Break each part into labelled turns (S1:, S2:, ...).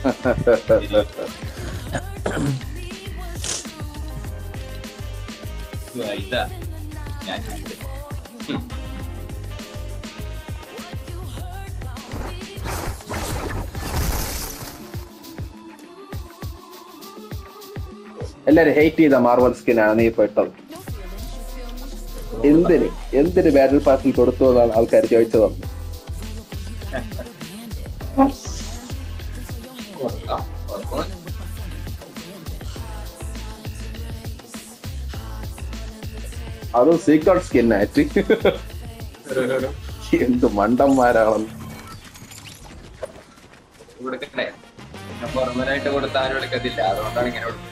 S1: ഇതാ ഞാൻ
S2: എല്ലാരും ഹേറ്റ് ചെയ്ത മാർവൽ സ്കിനാണ് നീ ഇപ്പൊ ഇട്ടത് എന്തിന് എന്തിന് ബാറ്റിൽ പാസിൽ കൊടുത്തു എന്നാണ് ആൾക്കാർ ചോദിച്ചത്
S1: കൊടുക്കാം കുഴപ്പമില്ല.
S2: അതും സീക്രട്ട് സ്കിന്നായിട്ട് എന്ത് മണ്ടന്മാരാണെന്ന്
S1: കൊടുക്കണ്ടേ പിന്നെ പുറമനായിട്ട് കൊടുത്ത ആരും എടുക്കത്തില്ല അതുകൊണ്ടാണ് ഇങ്ങനെ കൊടുത്തത്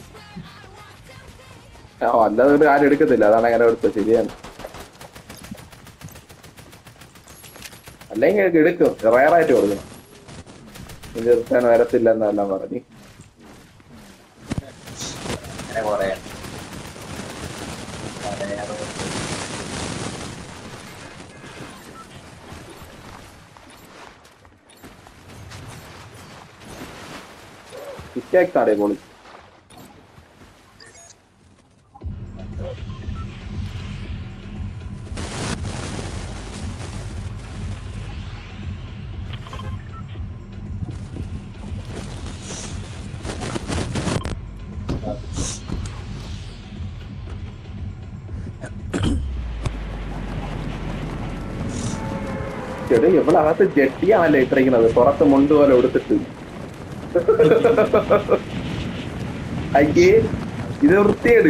S2: ആ, അല്ലാതെ ഒരു ആരും എടുക്കത്തില്ല അതാണ് അങ്ങനെ എടുത്തത് ശരിയാണ് അല്ലെങ്കിൽ എടുക്കും റയറായിട്ട് കൊടുക്കണം ഇത് എടുക്കാൻ വരത്തില്ല എന്നെല്ലാം പറഞ്ഞു
S1: അങ്ങനെ കൊറേ പറയാതെ
S2: പിക്കാക്സ് ആടേ പൊളി ചെടി ഇവിടെ അകത്ത് ജെട്ടിയാണല്ലേ ഇട്ടിരിക്കുന്നത് പുറത്ത് മുണ്ട് പോലെ എടുത്തിട്ട് അയ്യേ ഇത് വൃത്തിയേട്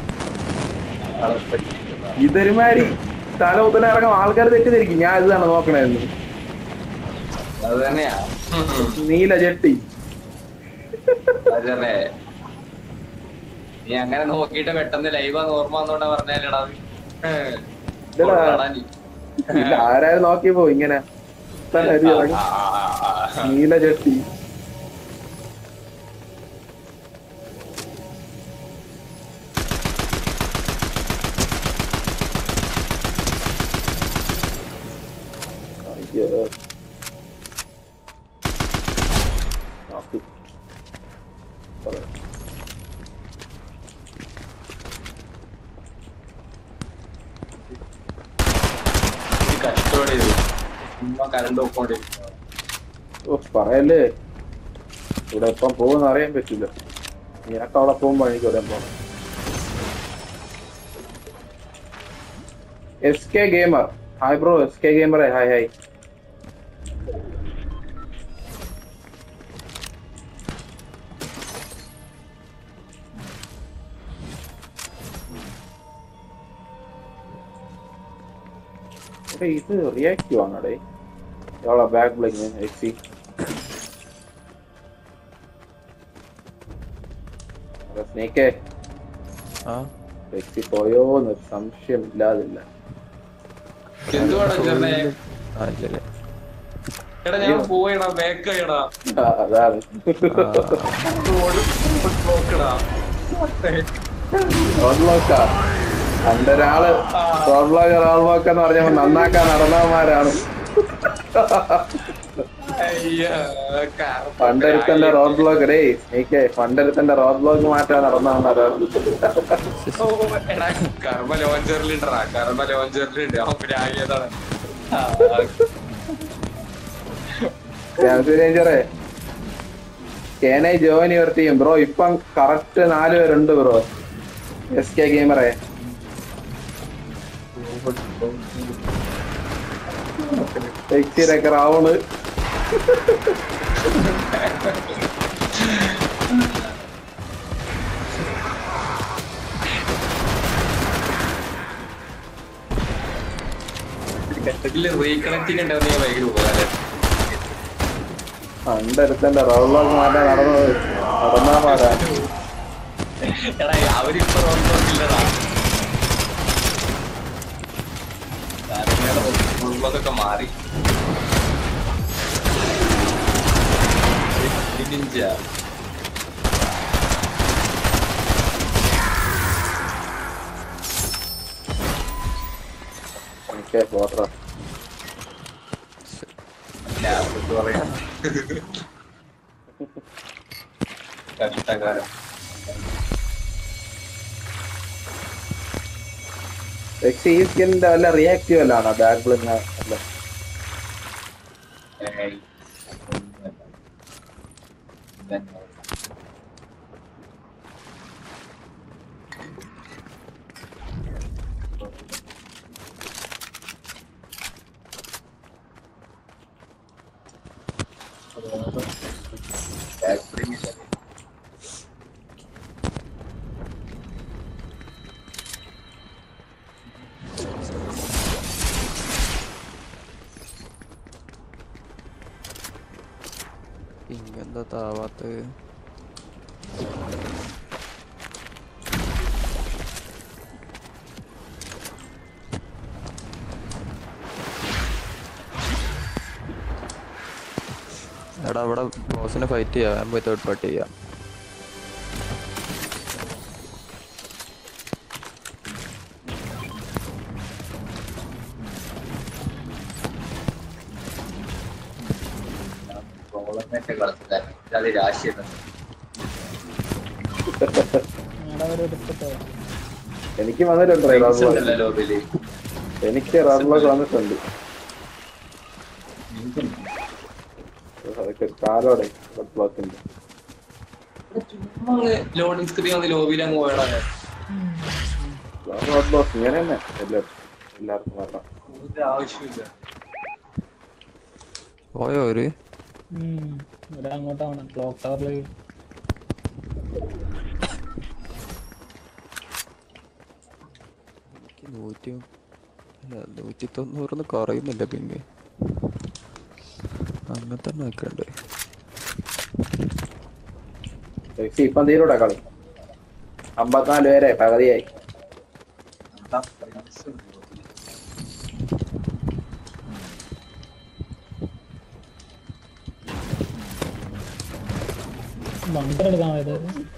S2: ഇതൊരുമാതിരി തല മുതല ഇറങ്ങാൻ ആൾക്കാർ തെറ്റിദ്ധരിക്കും ഞാൻ ഇതാണ് നോക്കണേന്ന്
S1: അത് തന്നെയാ
S2: നീല ജെട്ടി
S1: അതല്ലേ നീ അങ്ങനെ നോക്കിയിട്ട് പെട്ടെന്ന് ലൈവാന്ന് ഓർമ്മ വന്നോണ്ടാ പറഞ്ഞാലടാ അത്. ഏഹ്.
S2: ഇല്ലടാ.
S1: കൊള്ളാടാ നീ.
S2: ഇല്ല ആരായാലും നോക്കിയപ്പോ ഇങ്ങനെ തന്നെ ഒരു ഇറങ്ങി.
S1: ആ, ആ, ആ, ആ.
S2: നീല ജെട്ടി അയ്യോ നോക്കി. പറയാം.
S1: ഈ കഷ്ടോടെ ഇത്. ചുമ്മാ കരണ്ട് പോയിക്കൊണ്ടിരിക്കുന്നു
S2: ഓ പറയല്ലേ ഇവിടെ ഇപ്പം പോകുന്ന അറിയാൻ പറ്റില്ല നിനക്ക് അവിടെ പോകുമ്പോ എനിക്ക് ഇവിടെ പോകണം S K gamer hi bro S K ഗെയിമറെ ഹായ് ഹായ് എടേ, ഇത് റിയാക്റ്റീവ് ആണോടേ എവളോ ബാക്ക് ബ്ലിങ് എക്സി സ്നേക്കേ
S3: ആ
S2: എക്സി പോയോ എന്നൊരു സംശയം ഇല്ലാതില്ല
S1: എന്തുവാടാ ചെറുനെ
S3: ആ ഇല്ലല്ലേ
S1: എടാ ഞാൻ പോയടാ ബാക്ക് ചെയ്യടാ
S2: ആ, അതാണ്
S1: നോക്കടാ
S2: റോഡ് ബ്ലോക്കാ പണ്ട് ഒരാള് റോഡ് ബ്ലോക്ക് റോഡ് ബ്ലോക്ക് എന്ന് പറഞ്ഞപ്പോ നന്നാക്കാൻ നടന്നവന്മാരാണ്
S1: അയ്യോ കാർ-
S2: പണ്ടൊരുത്തന്റെ റോഡ് ബ്ലോക്ക് ഡേ സ്നേക്കേ പണ്ടൊരുത്തന്റെ റോഡ് ബ്ലോക്ക് മാറ്റാൻ നടന്നവന്മാരാണ്
S1: ഓ, എടാ കർമ്മ ലോഞ്ചറിലുണ്ടടാ കർമ്മ ലോഞ്ചറിലുണ്ട് അവൻ പ്രാഗിയതാണ്
S2: രേഞ്ചറെ കേനൈ ജോയിൻ യുവർ ടീം ബ്രോ ഇപ്പം കറക്റ്റ് നാല് പേരുണ്ട് ബ്രോ എസ് കെ ഗെയിമറെ എക്സിരൊക്കെ റാവണ്
S1: ഇതില് റീകണക്റ്റിംഗ് ഉണ്ടാവുന്ന ഭയങ്കര ഉപകാരം
S2: പണ്ടൊരുത്തന്റെ റോഡ് ബ്ലോക്ക് മാറ്റാൻ നടന്നത് നടന്നാമാരാ
S1: എടാ അവരിപ്പോ റോഡിലൊക്കെ റോഡിലൊക്കെ മാറി നിഞ്ച
S2: ഓക്കെ പോട്ടെ
S1: കഷ്ടകാലം
S2: പക്ഷേ ഈ സ്കിന്നിന്റെ വല്ല റിയാക്റ്റീവ് അല്ലാണോ ബാക്ക് ബ്ലിങ് അല്ല
S1: ഏയ്. ഒന്നുമല്ല. ഇതന്നെ. Back spring ഇല്ല.
S3: ഇങ്ങെന്താ താവാത്ത എടാ അവിടെ ബോസിനെ ഫൈറ്റ് ചെയ്യാം ഞാൻ പോയി തേർഡ് പാർട്ടി ചെയ്യാം
S1: ഗോളൊക്കെ കളത്തില്ല അത് രാശിയാണ്
S4: ഞങ്ങളുടെ ഒരു എടുത്തിട്ടോ
S2: എനിക്ക് വന്നിട്ടുണ്ട് റെഡ്
S1: ഉണ്ടല്ലോ ലോബില്
S2: എനിക്ക് റെഡ് ബ്ലോക്ക് വന്നിട്ടുണ്ട് അതൊക്കെ കാലോടെ റെഡ് ബ്ലോക്കിന്റെ
S1: ലോഡിംഗ് സ്ക്രീൻ വന്ന് ലോബിയിൽ അങ്ങ് പോയടാ
S2: റെഡ് ബ്ലോക്ക് ഇങ്ങനെ തന്നെ എല്ലാവർക്കും എല്ലാവർക്കും വരണം
S1: ഒരു ആവശ്യമില്ല
S3: പോയോ ഒരു
S4: ഇവിടെ അങ്ങോട്ടാണ് ക്ലോക്ക് ടവറിൽ
S3: എനിക്ക് നൂറ്റി അല്ല നൂറ്റി തൊണ്ണൂറിന്ന് കുറയുന്നില്ല പിന്നെ അങ്ങനെ തന്നെ നിൽക്കണ്ട്
S2: പക്ഷേ ഇപ്പം തീരൂടെ കളി അമ്പത്തിനാല് പേരെ പകുതിയായി
S1: എന്താ price ഉണ്ട്.
S4: ബങ്കർ എടുക്കാൻ പോയത്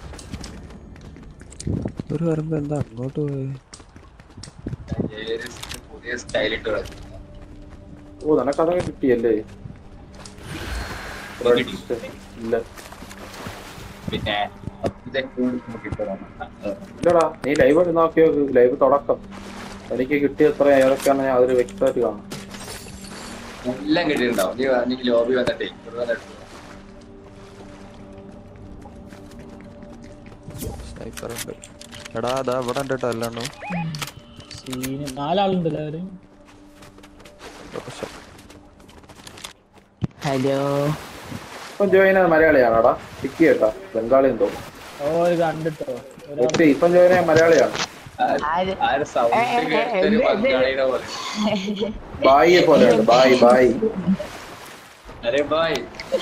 S3: ഒരു വരുമ്പോ എന്താ അങ്ങോട്ട് പോയി
S1: ഏരിയസ് പുതിയ സ്റ്റൈൽ ഇട്ട് കളിക്കും
S2: ഓ നിനക്കതൊക്കെ കിട്ടിയല്ലേ
S1: കിട്ടി.
S2: ഇല്ല
S1: പിന്നെ ഇതൊക്കെ കിട്ടണം
S2: ഇല്ലടാ നീ ലൈവ് നോക്കിയോ ലൈവ് തുടക്കം എനിക്ക് കിട്ടിയ എത്ര ഏതൊക്കെയാണ് ഞാൻ അതിൽ വ്യക്തമായിട്ട് കാണാം
S1: എല്ലാം കിട്ടിയിട്ടുണ്ടാവും നീ എനിക്ക് ലോബി വന്നിട്ടേ ഇവിടെ വന്നിട്ട്
S3: സ്നൈപ്പർ ഉണ്ട് എടാ അതാ ഇവിടെ ഉണ്ട് കേട്ടോ അല്ലാണ്ടോ
S4: സീന് നാലാളുണ്ടല്ലോ അവര്
S3: പക്ഷെ
S5: ഹലോ
S2: ഇപ്പം ജോയിൻ ചെയ്തത് മലയാളിയാണോടാ ടിക്കി കേട്ടാ ബംഗാളി എന്തോ
S4: ഓ ഒരു കണ്ടിട്ടോ ഒരാൾ
S2: പക്ഷേ ഇപ്പം ജോയിൻ ചെയ്യാൻ മലയാളിയാണ്
S5: ആര്?
S1: ആര് സൗണ്ട് കേട്ടൊരു പങ്കാളിയുടെ പോലെ
S2: ബായിയെ പോലെയുണ്ട് ബായ് ബായ്
S1: അരെ ബായ്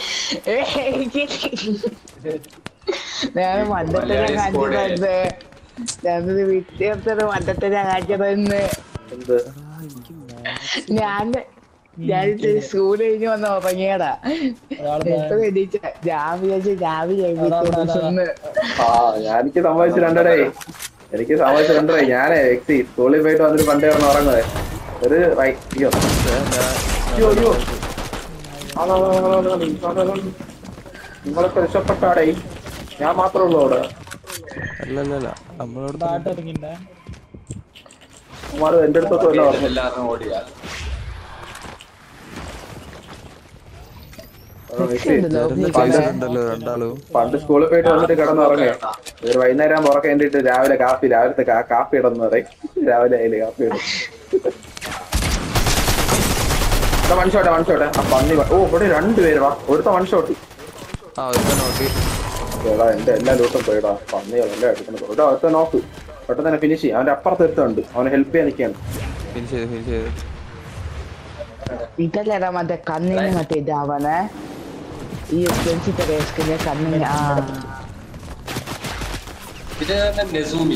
S5: ഞാൻ മണ്ടത്തെ
S1: മലയാളി squad
S5: കാണിച്ചത് ഞാനൊരു വിദ്യാർത്ഥി മണ്ടത്തെ കാണിച്ചതെന്ന്
S2: എന്ത്
S5: ഞാൻ ഞാൻ സ്കൂൾ കഴിഞ്ഞ് വന്ന് ഉറങ്ങിയടാ
S4: ഒരാള്
S5: എത്ര എണീച്ച ഞാൻ വിചാരിച്ചു രാവിലെ എഴുന്നേറ്റ്
S2: ആ ഞാൻ എനിക്ക് സംഭവിച്ചു രണ്ടടേ എനിക്ക് സംഭവിച്ചു രണ്ടടേ ഞാനേ വ്യക്തി സ്കൂളിൽ പോയിട്ട് വന്നിട്ട് പണ്ടേ കിടന്ന് ഉറങ്ങുവേ ഒരു റൈ- അയ്യോ അയ്യോ അയ്യോ ആളോ, ആളോ, ആളോ, ആളോ, ആളോ, ആളോ. നിങ്ങളൊക്കെ രക്ഷപ്പെട്ടാടേ ഞാൻ മാത്രമേ ഉള്ളൂ അവിടെ
S3: അല്ലല്ലല്ല നമ്മളോട്
S4: പാട്ട് ഇറങ്ങിണ്ടേ
S2: അമ്മാര് എന്റെ അടുത്തൊക്കെ വല്ല പറഞ്ഞു
S1: എല്ലാവരും ഓടിയാ
S3: ഉണ്ടല്ലോ രണ്ടാളും
S2: പണ്ട് സ്കൂളിൽ പോയിട്ട് വന്നിട്ട് കിടന്ന് ഉറങ്ങേ ഒരു വൈകുന്നേരം ഉറക്കം വേണ്ടിട്ട് രാവിലെ കാപ്പി രാവിലത്തെ കാ- കാപ്പി ഇടുന്ന പറയും രാവിലെ അതില് കാപ്പി ഇടും മൺഷോട്ടെ മൺഷോട്ടെ ആ പന്നി വ- ഓ ഇവിടെ രണ്ടുപേര് വാ ഒരുത്ത മൺഷോട്ട്
S3: ആ ഒരു നോക്കി
S2: എടാ എന്റെ എല്ലാ ലൂട്ടും പോയിടാ പന്നികൾ എല്ലാം എടുക്കുന്നത് ഇവിടെ ഒരുത്ത നോക്ക് പെട്ടെന്ന് തന്നെ ഫിനിഷ് ചെയ്യും അവന്റെ അപ്പുറത്ത് ഒരുത്തുണ്ട് അവനെ ഹെൽപ്പ് ചെയ്യാൻ നിൽക്കുകയാണ്
S3: ഫിനിഷ് ചെയ്ത് ഫിനിഷ് ചെയ്ത്
S5: ഇതല്ലേടാ മറ്റേ കണ്ണിന് മറ്റേ ഇതാവണേ ഈ എക്സ്പെൻസീവ് റേസ്കിന്റെ കണ്ണിന് ആ
S1: പിന്നെ നെസൂമി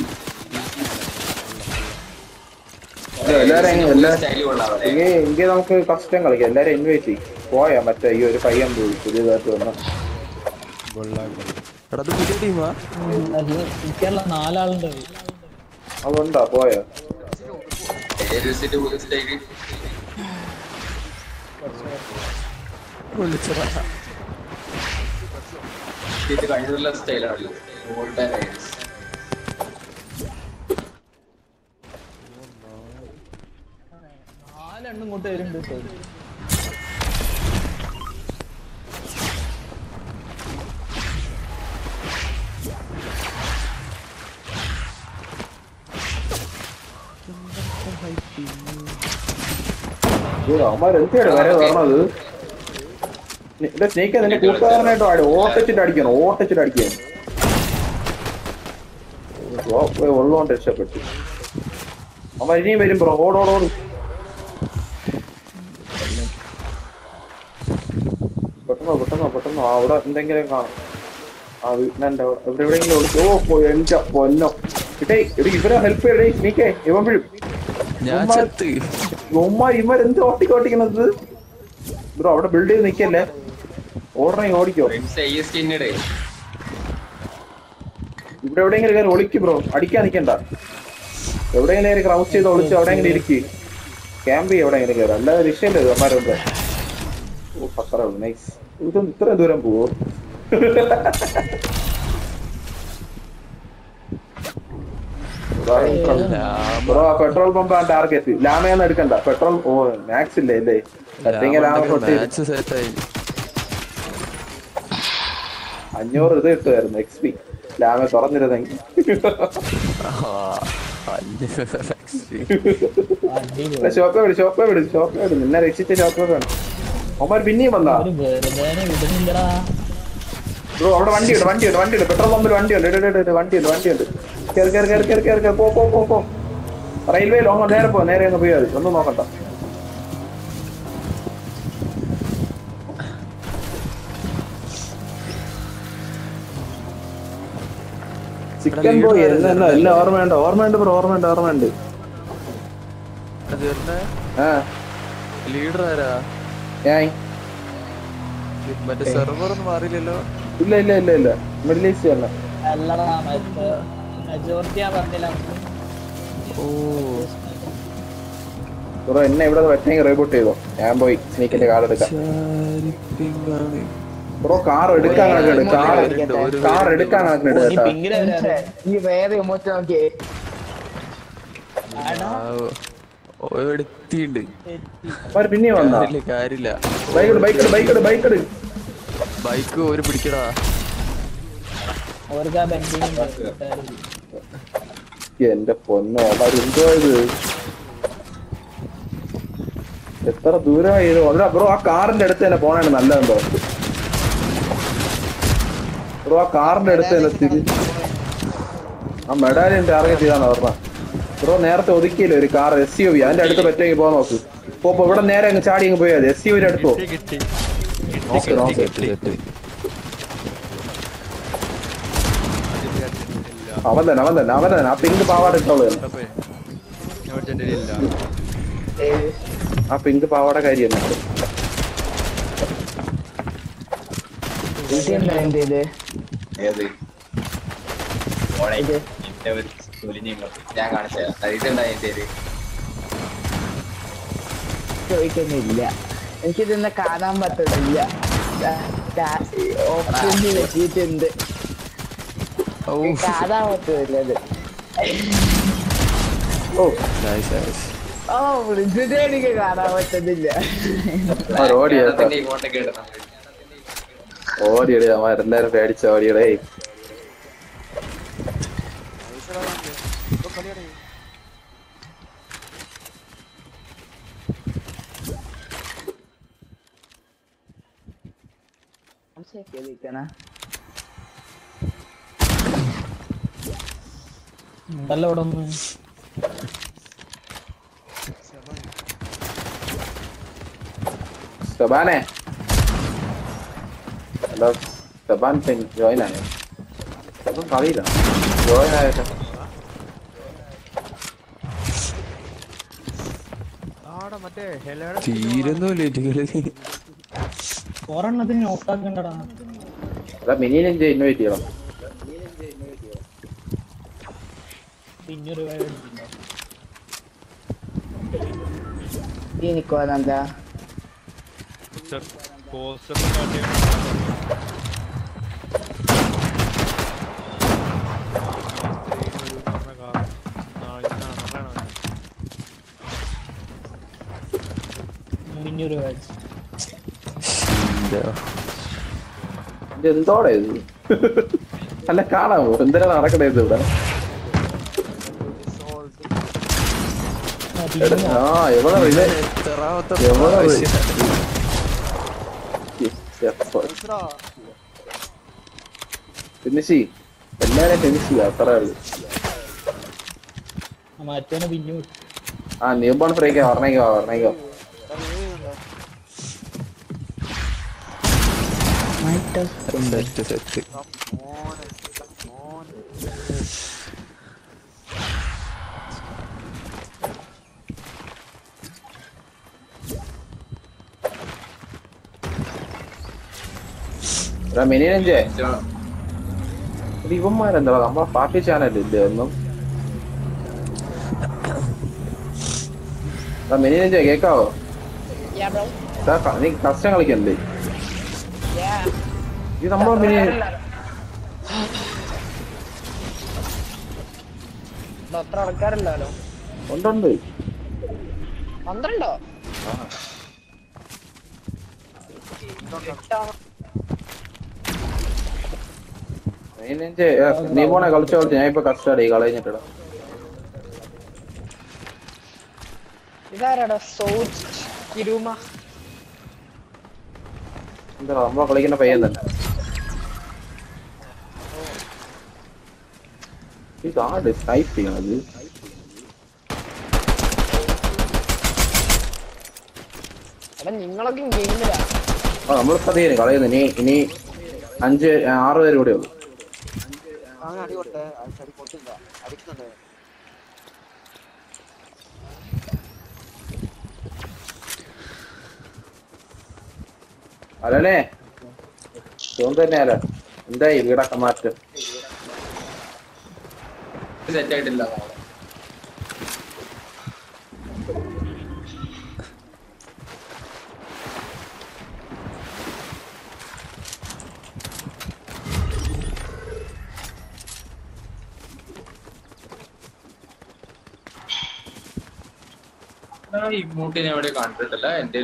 S2: എല്ലാരും എങ്ങനെ- എല്ലാ-
S1: സ്റ്റൈൽ കൊള്ളാവേ
S2: എങ്കിൽ എങ്കിൽ നമുക്ക് കഷ്ടം കളിക്കാം എല്ലാരും ഇൻവൈറ്റ് ചെയ്യും പോയാ മറ്റേ ഈ ഒരു പയ്യൻ പോയി പുതിയതായിട്ട് വന്ന
S3: എടാ ഇത് പുതിയ ടീമാ
S4: എനിക്കുള്ള നാലാളുണ്ട് അവര്.
S2: അതുകൊണ്ടാ പോയാ
S1: ഏരിയസിന്റെ പുതിയ സ്റ്റൈൽ
S3: വിളിച്ചതാ
S1: ഇത് കഴിഞ്ഞുള്ള സ്റ്റൈലാണ് ഗോൾഡൻ ഐസ്
S4: നാലെണ്ണം ഇങ്ങോട്ട് വരുന്നുണ്ട് കേട്ടോ
S2: അവന്മാർ എന്തിനാണ് വരെ പറഞ്ഞത് സ്നേക്ക് നിന്റെ കൂട്ടുകാരനായിട്ട് ആടി ഓട്ടിച്ചിട്ട് അടിക്കണം ഓട്ടിച്ചിട്ട് അടിക്കണം ഉള്ളതുകൊണ്ട് രക്ഷപ്പെട്ടു അവൻ ഇനിയും വരും ബ്രോ ഓടോടോട് പെട്ടെന്നോ പെട്ടെന്നോ പെട്ടെന്നോ അവിടെ എന്തെങ്കിലും കാണും ആ വീട്ടിനെന്റെ എവിടെ എവിടെയെങ്കിലും ഒളിച്ച് ഓ പോയി എന്റെ പൊന്നോ കിട്ടേ എടി ഇവരെ ഹെൽപ്പ് ചെയ്യടേ സ്നേക്കേ ഇവൻ വീഴും
S3: ഞാൻ
S2: ഉമ്മാ-
S3: ചത്ത്
S2: ഉമ്മ ഇവർ എന്ത് ഓട്ടിക്കോട്ടിക്കണത് ബ്രോ അവിടെ ബിൽഡ് ചെയ്ത് നിക്കല്ലേ ഓടണേ ഓടിക്കോ
S1: പ്രിൻസ് ഈ സ്കിന്നിടെ
S2: ഇവിടെ എവിടെയെങ്കിലും കയറി ഒളിക്ക് ബ്രോ അടിക്കാൻ നിക്കണ്ട എവിടെയെങ്കിലും കയറി ക്രൗസ് ചെയ്ത് ഒളിച്ച് എവിടെയെങ്കിലും ഇരിക്ക് ക്യാമ്പ് ചെയ്യ എവിടെയെങ്കിലും കയറി അല്ലാതെ രക്ഷയില്ല ഇത് അമ്മാരുണ്ട് ഓ പത്ര നൈസ് ഇതൊന്നും ഇത്ര ദൂരം പോവോ ബ്രോ പെട്രോൾ പമ്പ് ടാർഗറ്റ് ലാമയൊന്നും എടുക്കണ്ട പെട്രോൾ ഓ മാക്സ് ഇല്ലേ ഇല്ലേ പറ്റെങ്കിൽ ലാമ പൊട്ടി
S3: മാച്ച് സെറ്റായി
S2: അഞ്ഞൂറ് ഇത് കിട്ടുമായിരുന്നു എക്സ് പി ലാമ തുറന്നിരുന്നെങ്കിൽ
S4: അടിപൊളി
S2: ഷോപ്പേ വിട് ഷോപ്പേ വിട് ഷോപ്പേ വിട് നിന്നെ രക്ഷിച്ച ഷോപ്പേ വേണം അവന്മാർ പിന്നെയും വന്നാ
S4: ഒരു വെറുതെ വിടുന്നില്ലടാ
S2: ബ്രോ അവിടെ വണ്ടിയുണ്ട് വണ്ടിയുണ്ട് വണ്ടിയുണ്ട് പെട്രോൾ പമ്പിൽ വണ്ടിയുണ്ട് ഇട്, ഇട്, ഇട്, വണ്ടിയുണ്ട് വണ്ടിയുണ്ട് കയറി കയറി കയറി കയറി കയറി കയറി പോ പോ പോ പോ റെയിൽവേ ലോങ്ങ് നേരെ പോ നേരെ അങ്ങ് പോയാൽ മതി ഒന്നും നോക്കണ്ട ചിക്കൻ ബോയ് എന്നാ എന്നാ എല്ലാം ഓർമ്മയുണ്ട് ഓർമ്മയുണ്ട് ബ്രോ ഓർമ്മയുണ്ട് ഓർമ്മയുണ്ട് ആ
S3: ലീഡർ ആരാ
S2: ഞാൻ
S3: മറ്റേ സെർവർ ഒന്നും മാറിയില്ലല്ലോ
S2: ഇല്ല ഇല്ല ഇല്ല ഇല്ല മിഡിൽ ഈസ്റ്റ് തന്നെ
S4: അല്ലടാ മറ്റേ മെജോറിറ്റി ആ പറഞ്ഞില്ല
S3: ഓ
S2: ബ്രോ എന്നെ ഇവിടെ പറ്റെങ്കിൽ റീബൂട്ട് ചെയ്തോ ഞാൻ പോയി സ്നീക്കിന്റെ കാർ എടുക്കാം
S3: ചാരിപ്പിങ്ങാണ്
S2: ബ്രോ കാർ എടുക്കാൻ കണക്കിട് കാർ
S3: ഒരു
S2: കാർ എടുക്കാൻ കണക്കിട്
S4: നീ
S2: കേട്ടാ
S4: പിങ്കിലെ വരാ
S5: ഈ വേറെ ഇമോട്ട് നോക്കിയേ
S3: എടുത്തിണ്ട്
S2: അവര് പിന്നെയും വന്നാ
S3: കാര്യമില്ല കാര്യമില്ല
S2: bike bike bike bike
S3: bike ഒരു പിടിക്കടാ
S4: അവർക്ക് ആ ബെൻഡിങ്
S2: എന്റെ പൊന്നോ അവര് എന്തോ ഇത് എത്ര ദൂരമായി ഇത് അല്ല ബ്രോ ആ കാറിന്റെ അടുത്ത് തന്നെ പോണാണ് നല്ലതെന്തോ ബ്രോ ആ കാറിന്റെ അടുത്ത് തന്നെ തിരി ആ മെഡാലിയൻ ടാർഗറ്റ് ചെയ്താണ് പറഞ്ഞ ബ്രോ നേരത്തെ ഒതുക്കിയില്ലേ ഒരു കാർ എസ് യു വി അതിന്റെ അടുത്ത് പറ്റുമെങ്കിൽ പോകാൻ നോക്ക് പോ പോ, ഇവിടെ നേരെ അങ്ങ് ചാടി അങ്ങ് പോയാൽ എസ് യുവിന്റെ അടുത്ത് പോ നോക്ക് നോക്ക്
S3: സെറ്റ് സെറ്റ്
S2: അവൻ തന്നെ അവൻ തന്നെ അവൻ തന്നെ ആ പിങ്ക് പാവാട ഇട്ടോളൂ തന്നെ. ആ പിങ്ക് പാവാട കാര്യം തന്നെ
S5: ഇതെന്താ എന്റെ ഇത്
S1: ഏത് ഓണേ എന്റെ ഒരു തൊലിഞ്ഞ് ഇങ്ങോട്ട്. ഞാൻ കാണിച്ചു തരാം ഇതുണ്ടായി എന്റെ ഒരു
S5: ചോദിക്കുന്നില്ല എനിക്കിതൊന്നും കാണാൻ പറ്റുന്നില്ല ഓപ്ഷനിൽ വെച്ചിട്ടുണ്ട്
S3: ഓ
S5: കാണാൻ പറ്റുന്നില്ല
S2: ഓ
S3: നൈസ് നൈസ്
S5: ഓ വിളിച്ചിട്ട് എനിക്ക് കാണാൻ പറ്റുന്നില്ല
S2: അവൻ ഓടിയ
S1: കേരളത്തിന്റെ ഇങ്ങോട്ടേക്ക് ഇടുന്നത്
S2: ഓടിയടേ അവരെല്ലാരും പേടിച്ച ഓടിയടേ
S4: ഉണ്ടല്ലോ ഇവിടെ ഒന്ന്
S2: സബാനെ ഹലോ സബാൻ ജോയിൻ ആയോ അതും കളിയില്ല ജോയിൻ ആയിട്ട്
S3: തീരുന്നില്ല ഇതില്
S4: ഒരെണ്ണത്തിന് നോക്കാക്കണ്ടടാ
S2: അതാ മിനി നെഞ്ച് ഇൻവൈറ്റ് ചെയ്യണം
S4: പിന്നൊരു കാര്യം എടുത്തിട്ടുണ്ടോ?
S5: എനിക്കോന്നെന്താ
S4: ഒരു മാച്ച്
S2: ഇത് എന്തോടെ ഇത് അല്ല കാണാമോ എന്തിനാ നടക്കണേ ഇത് ഇവിടെ എടാ, ആ എവിടെ ഇത്
S3: എത്രാമത്തെ
S2: എവിടെ
S3: പ്രാവശ്യം?
S2: ഫിനിഷ് എല്ലാരും ഫിനിഷ് ചെയ്യാം അത്രേ ഉള്ളൂ
S4: മറ്റവനെ പിന്നു
S2: ആ ന്യൂ ബോൺ ഫ്രീക്കോ പറഞ്ഞേക്കോ പറഞ്ഞേക്കോ
S3: സെറ്റ് സെറ്റ്
S2: എടാ മിനി രഞ്ജേ ഇവന്മാരെന്താ നമ്മളെ പാർട്ടി ചാനൽ ഇല്ലേ ഒന്നും എടാ മിനി രഞ്ജേ കേക്കാവോ എടാ, ക- നീ കസ്റ്റം കളിക്കണ്ടേ ഇത് നമ്മളെ മിനി
S6: അത്ര ആൾക്കാരല്ലോ
S2: ഉണ്ടുണ്ട്
S6: പന്ത്രണ്ടോ
S2: മിനി രഞ്ജേ ഏ, നീ പോണേ കളിച്ചു കളിച്ചു ഞാൻ ഇപ്പൊ കസ്റ്റഡി കളഞ്ഞിട്ടിടാ
S6: ഇതാരാടാ സോച്ച് കിരുമ
S2: എന്താ നമ്മളെ കളിക്കുന്ന പയ്യൻ തന്നെ ഇതാണ് ടൈപ്പ് ചെയ്യണത്
S6: എടാ നിങ്ങളൊക്കെ ഗെയിമിലാ
S2: ആ നമ്മളിപ്പോ തീരും കളയുന്നു ഇനി ഇനി അഞ്ച് ആറ് പേര് കൂടെ ഉള്ളു അല്ലേ സുഖം തന്നെയല്ലേ എന്തായി വീടൊക്കെ മാറ്റം
S1: സെറ്റ് ആയിട്ടില്ല ഈ മൂട്ടിനെ എവിടെ കണ്ടിട്ടില്ല എന്റെ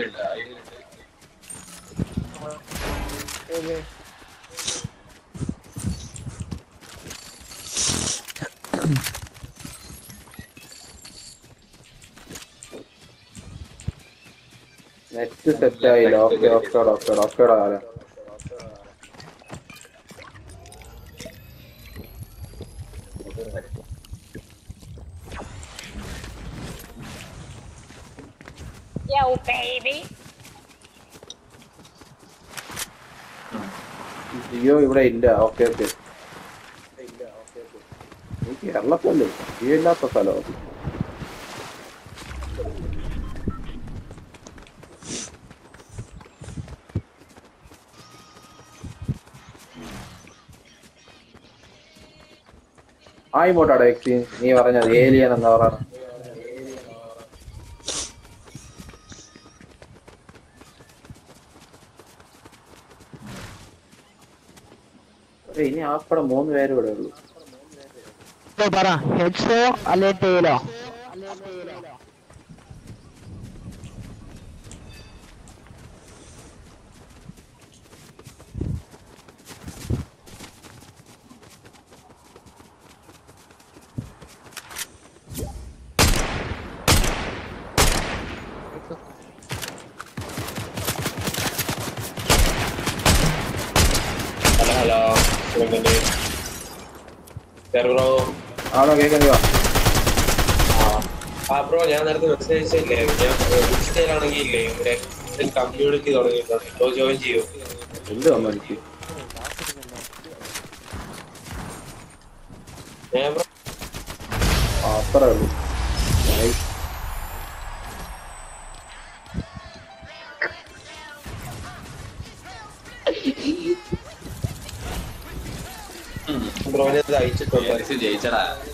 S2: നെറ്റ് സെറ്റ് ആയില്ല ഓക്കെ ഓക്കെ ഓക്കെ ഓക്കെ കാലം ജിയോ ഇവിടെ ഇല്ല ഓക്കെ ഓക്കെ കേരളത്തല്ലേ ജിയോ ഇല്ലാത്ത സ്ഥലം അത് ആ ഇമോട്ടാടെ എക്സി നീ പറഞ്ഞത് ഏലിയൻ എന്താ പറയണ ഇനി ആക്കടെ മൂന്ന് പേര് ഇവിടെ ഉള്ളൂ
S5: പറ ഹെഡ്സോ അല്ലെ ടേലോ
S1: ഹലോ ബ്രോ
S2: ആണോ കേൾക്കുന്നില്ല
S7: ആ ബ്രോ ഞാൻ നേരത്തെ മെസ്സേജ് അയച്ചില്ലേ ഞാൻ ഇൻസ്റ്റയിലാണെങ്കിൽ ഇല്ലേ ഇവിടെ കമ്മ്യൂണിറ്റി തുടങ്ങിയിട്ടുണ്ട് ബ്രോ ജോയിൻ ചെയ്യൂ
S2: എന്ത് വന്നു എനിക്ക്
S7: ഞാൻ ബ്രോ
S2: ആ, അത്രേ ഉള്ളൂ Nice.
S7: ബ്രോനെ ഇത് അയച്ചിട്ടുണ്ട്
S1: ജയിച്ചടാ